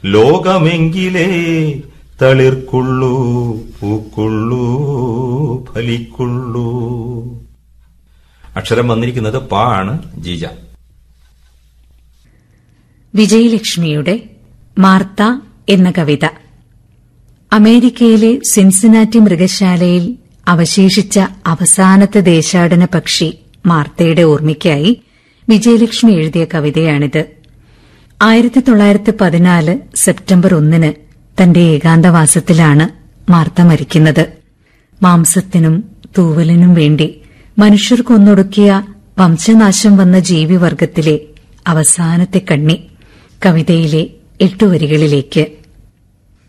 ലോകമെങ്കിലേ തളിർക്കുള്ളൂ പൂക്കുള്ളൂ ഫലിക്കുള്ളൂ അക്ഷരം വന്നിരിക്കുന്നത് പാ ആണ് ജീജ വിജയലക്ഷ്മിയുടെ മാർത്ത എന്ന കവിത അമേരിക്കയിലെ സിൻസിനാറ്റി മൃഗശാലയിൽ അവശേഷിച്ച അവസാനത്തെ ദേശാടന പക്ഷി മാർത്തയുടെ ഓർമ്മയ്ക്കായി വിജയലക്ഷ്മി എഴുതിയ കവിതയാണിത് ആയിരത്തി തൊള്ളായിരത്തി പതിനാല് സെപ്റ്റംബർ ഒന്നിന് തന്റെ ഏകാന്തവാസത്തിലാണ് മാർത്ത മരിക്കുന്നത് മാംസത്തിനും തൂവലിനും വേണ്ടി മനുഷ്യർ കൊന്നൊടുക്കിയ വംശനാശം വന്ന ജീവിവർഗത്തിലെ അവസാനത്തെ കണ്ണി കവിതയിലെ എട്ടു വരികളിലേക്ക്